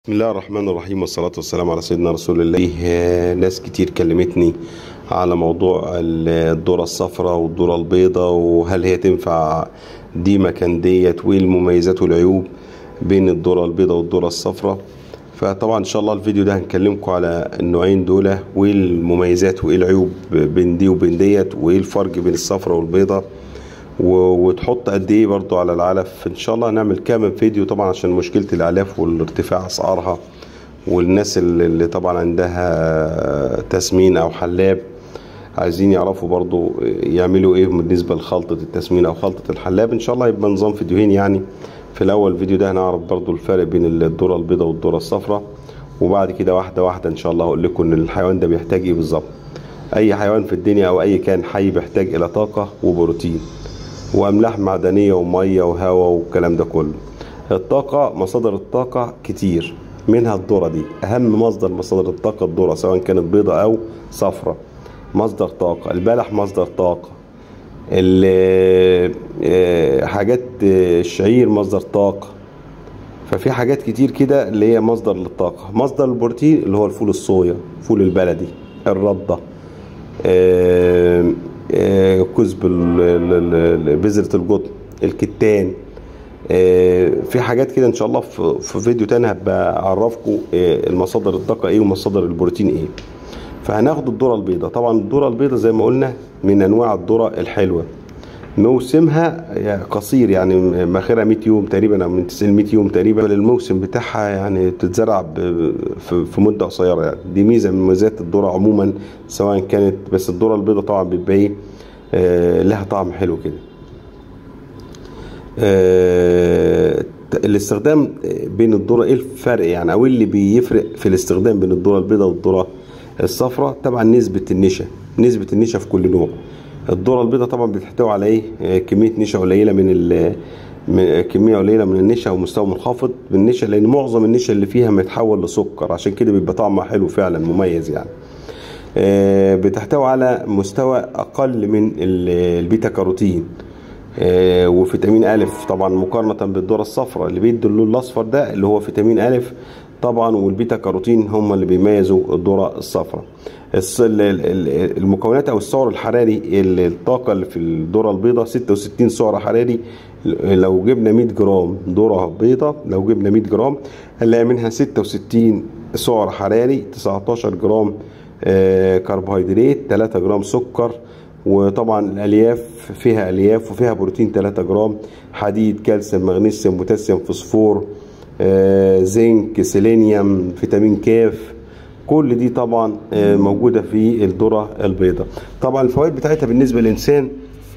بسم الله الرحمن الرحيم والصلاة والسلام على سيدنا رسول الله آه، ناس كتير كلمتني على موضوع الذرة الصفراء والذرة البيضاء وهل هي تنفع دي مكان ديت وايه المميزات والعيوب بين الذرة البيضاء والذرة الصفراء فطبعا ان شاء الله الفيديو ده هنكلمكم على النوعين دول وايه المميزات وايه العيوب بين دي وبين ديت وايه الفرق بين الصفراء والبيضاء و- وتحط قد ايه برضو على العلف ان شاء الله هنعمل كام فيديو طبعا عشان مشكلة الاعلاف والارتفاع اسعارها والناس اللي اللي طبعا عندها تسمين او حلاب عايزين يعرفوا برضو يعملوا ايه بالنسبة لخلطة التسمين او خلطة الحلاب ان شاء الله يبقى نظام فيديوهين يعني في الاول فيديو ده هنعرف برضو الفرق بين الذرة البيضاء والذرة الصفراء وبعد كده واحدة واحدة ان شاء الله هقول لكم ان الحيوان ده بيحتاج ايه بالظبط اي حيوان في الدنيا او اي كائن حي بيحتاج الى طاقة وبروتين واملاح معدنيه وميه وهواء والكلام ده كله الطاقه مصادر الطاقه كتير منها الذره دي اهم مصدر مصادر الطاقه الذره سواء كانت بيضة او صفرة مصدر طاقه البلح مصدر طاقه ال- آه، حاجات آه، الشعير مصدر طاقه ففي حاجات كتير كده اللي هي مصدر للطاقه مصدر البروتين اللي هو الفول الصويا فول البلدي الرده آه، آه، كزب ال- ال- ال- بذرة القطن الكتان آه، في حاجات كده ان شاء الله في في فيديو تاني هبقى اعرفكم آه، المصادر الطاقة ايه ومصادر البروتين ايه فهناخد الذرة البيضاء طبعا الذرة البيضاء زي ما قلنا من انواع الذرة الحلوة موسمها يعني قصير يعني ماخرها 100 يوم تقريبا او من 90 100 يوم تقريبا الموسم بتاعها يعني بتتزرع ب- في في مده قصيره يعني دي ميزه من مميزات الذره عموما سواء كانت بس الذره البيضاء طبعا بيبقى ايه آه، لها طعم حلو كده آه، الاستخدام بين الذره ايه الفرق يعني او إيه اللي بيفرق في الاستخدام بين الذره البيضاء والذره الصفراء طبعا نسبه النشا نسبه النشا في كل نوع الذره البيضاء طبعا بتحتوي على ايه آه، كميه نشا قليله من ال من- كميه قليله من النشا ومستوى منخفض من النشا لان معظم النشا اللي فيها متحول لسكر عشان كده بيبقى طعمها حلو فعلا مميز يعني آه، بتحتوي على مستوى اقل من ال- البيتا كاروتين آه، وفيتامين ألف طبعا مقارنة بالذرة الصفراء اللي بيدي اللون الأصفر ده اللي هو فيتامين ألف طبعا والبيتا كاروتين هم اللي بيميزوا الذرة الصفراء الس- ال- ال- ال- المكونات أو السعر الحراري ال- الطاقة اللي في الذرة البيضاء 66 سعر حراري لو جبنا 100 جرام ذرة بيضاء لو جبنا 100 جرام هنلاقي منها 66 سعر حراري 19 جرام آه، كربوهيدرات 3 جرام سكر وطبعا الالياف فيها الياف وفيها بروتين 3 جرام حديد كالسيوم مغنيسيوم بوتاسيوم فوسفور آه، زنك سيلينيوم فيتامين كاف كل دي طبعا آه، موجوده في الذره البيضاء طبعا الفوائد بتاعتها بالنسبه للانسان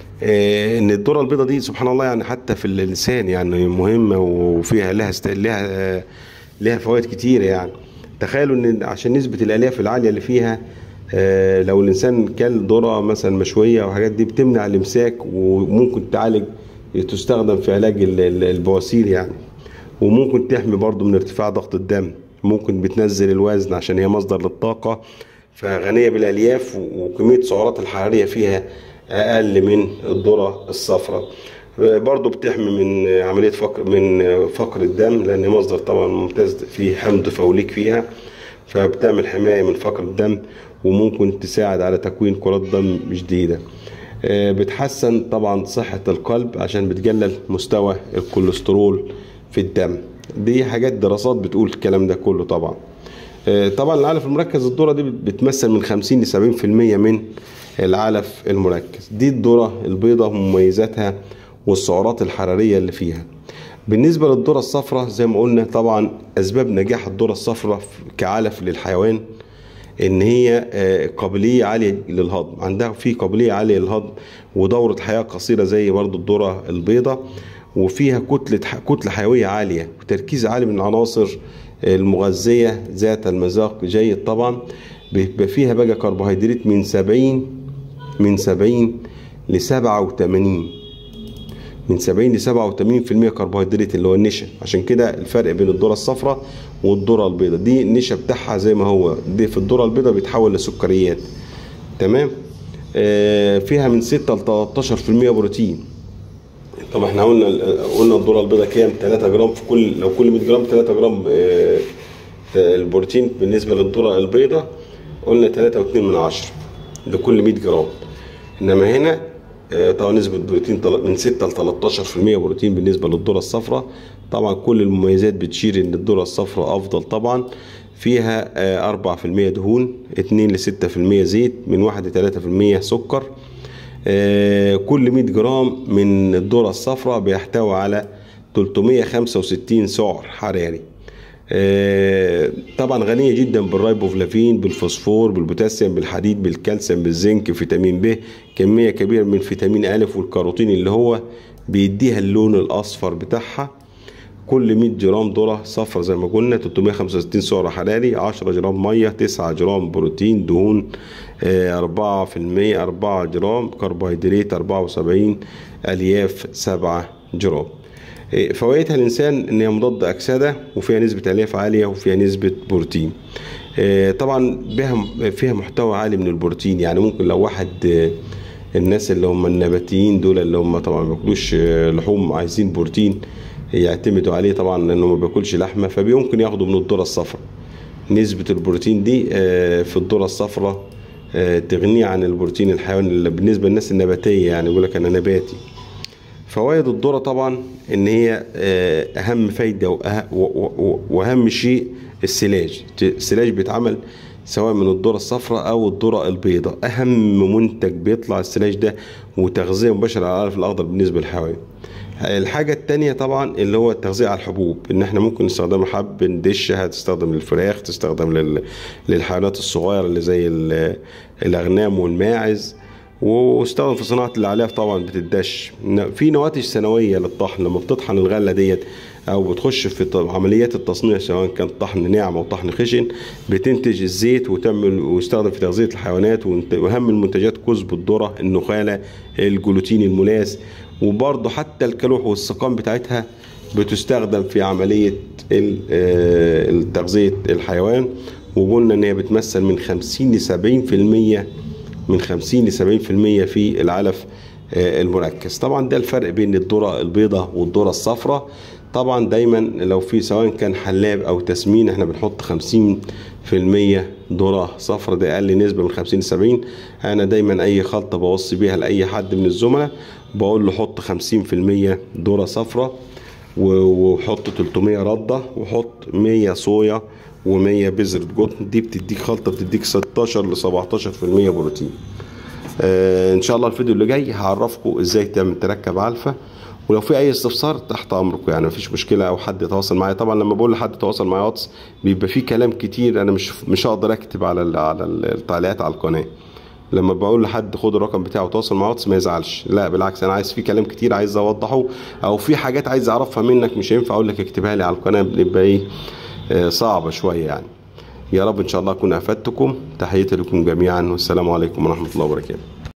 آه، ان الذره البيضاء دي سبحان الله يعني حتى في اللسان يعني مهمه وفيها لها است... لها آه، لها فوائد كتيره يعني تخيلوا ان عشان نسبه الالياف العاليه اللي فيها آه، لو الانسان كل ذره مثلا مشويه او حاجات دي بتمنع الامساك وممكن تعالج تستخدم في علاج ال- ال- البواسير يعني وممكن تحمي برضو من ارتفاع ضغط الدم ممكن بتنزل الوزن عشان هي مصدر للطاقة فغنية بالألياف و- وكمية السعرات الحرارية فيها أقل من الذرة الصفراء برضو بتحمي من عملية فقر من فقر الدم لأن مصدر طبعا ممتاز في حمض فوليك فيها فبتعمل حماية من فقر الدم وممكن تساعد على تكوين كرات دم جديدة آه، بتحسن طبعا صحة القلب عشان بتقلل مستوى الكوليسترول في الدم دي حاجات دراسات بتقول الكلام ده كله طبعا آه، طبعا العلف المركز الذرة دي بتمثل من 50 ل 70% من العلف المركز دي الذرة البيضاء مميزاتها والسعرات الحرارية اللي فيها بالنسبة للذرة الصفراء زي ما قلنا طبعا أسباب نجاح الذرة الصفراء كعلف للحيوان ان هي آه، قابليه عاليه للهضم عندها في قابليه عاليه للهضم ودوره حياه قصيره زي برضو الذره البيضاء وفيها كتله كتله حيويه عاليه وتركيز عالي من العناصر المغذيه ذات المذاق جيد طبعا بيبقى فيها بقى كربوهيدرات من 70 من 70 ل 87 من 70 ل 87% كربوهيدرات اللي هو النشا عشان كده الفرق بين الذره الصفراء والذره البيضاء دي النشا بتاعها زي ما هو دي في الذره البيضاء بيتحول لسكريات تمام آه فيها من 6 ل 13% بروتين طب احنا قلنا قلنا الذره البيضاء كام 3 جرام في كل لو كل 100 جرام 3 جرام آه البروتين بالنسبه للذره البيضاء قلنا 3.2 من عشرة لكل 100 جرام انما هنا آه، طبعا نسبة بروتين طل- من 6 ل 13% بروتين بالنسبة للذرة الصفراء طبعا كل المميزات بتشير ان الذرة الصفراء افضل طبعا فيها آه، 4% دهون 2 ل 6% زيت من 1 ل 3% سكر آه، كل 100 جرام من الذرة الصفراء بيحتوي على 365 سعر حراري آه، طبعا غنية جدا بالرايبوفلافين بالفوسفور بالبوتاسيوم بالحديد بالكالسيوم بالزنك فيتامين ب كمية كبيرة من فيتامين أ والكاروتين اللي هو بيديها اللون الأصفر بتاعها كل 100 جرام ذرة صفرا زي ما قلنا 365 سعر حراري 10 جرام مية 9 جرام بروتين دهون آه، 4% 4 جرام كربوهيدرات 74 ألياف 7 جرام إيه، فوائدها الانسان ان هي مضاد اكسده وفيها نسبه الياف عاليه وفيها نسبه بروتين إيه، طبعا بها فيها محتوى عالي من البروتين يعني ممكن لو واحد آه، الناس اللي هم النباتيين دول اللي هم طبعا ما بياكلوش آه، لحوم عايزين بروتين يعتمدوا عليه طبعا لانه ما بياكلش لحمه فبيمكن ياخدوا من الذره الصفراء نسبه البروتين دي آه، في الذره الصفراء آه، تغنيه عن البروتين الحيواني اللي بالنسبه للناس النباتيه يعني يقول لك انا نباتي فوائد الذرة طبعا ان هي آه، اهم فايدة وأه- و- و- واهم شيء السلاج السلاج بيتعمل سواء من الذرة الصفراء او الذرة البيضاء اهم منتج بيطلع السلاج ده وتغذية مباشرة على العلف الاخضر بالنسبة للحيوان الحاجة التانية طبعا اللي هو التغذية على الحبوب ان احنا ممكن نستخدمها حب ندشها تستخدم للفراخ تستخدم لل... للحيوانات الصغيرة اللي زي ال- الاغنام والماعز واستخدم في صناعة الأعلاف طبعا بتدش ن- في نواتج سنوية للطحن لما بتطحن الغلة ديت أو بتخش في ط- عمليات التصنيع سواء كان طحن ناعم أو طحن خشن بتنتج الزيت وتعمل ويستخدم في تغذية الحيوانات وانت- وأهم المنتجات كزب الذرة النخالة الجلوتين الملاس وبرضه حتى الكلوح والسقام بتاعتها بتستخدم في عملية ال- آه، التغذية الحيوان وقلنا ان هي بتمثل من 50 ل 70% من 50 ل 70% في العلف آه، المركز طبعا ده الفرق بين الذرة البيضاء والذرة الصفراء طبعا دايما لو في سواء كان حلاب او تسمين احنا بنحط 50% ذرة صفراء ده اقل نسبة من 50 ل 70 انا دايما اي خلطة بوصي بيها لاي حد من الزملاء بقول له حط 50% ذرة صفراء و- وحط 300 ردة وحط 100 صويا و100 بذرة قطن دي بتديك خلطة بتديك 16 ل 17% بروتين آه ان شاء الله الفيديو اللي جاي هعرفكم ازاي تعمل تركب علفة ولو في اي استفسار تحت امركم يعني مفيش مشكله او حد يتواصل معايا طبعا لما بقول لحد يتواصل معايا واتس بيبقى فيه كلام كتير انا مش مش هقدر اكتب على ال- على التعليقات على القناه لما بقول لحد خد الرقم بتاعه وتواصل مع واتس ما يزعلش لا بالعكس انا عايز في كلام كتير عايز اوضحه او في حاجات عايز اعرفها منك مش هينفع اقول لك اكتبها لي على القناه بيبقى ايه آه، صعبه شويه يعني يا رب ان شاء الله اكون افدتكم تحياتي لكم جميعا والسلام عليكم ورحمه الله وبركاته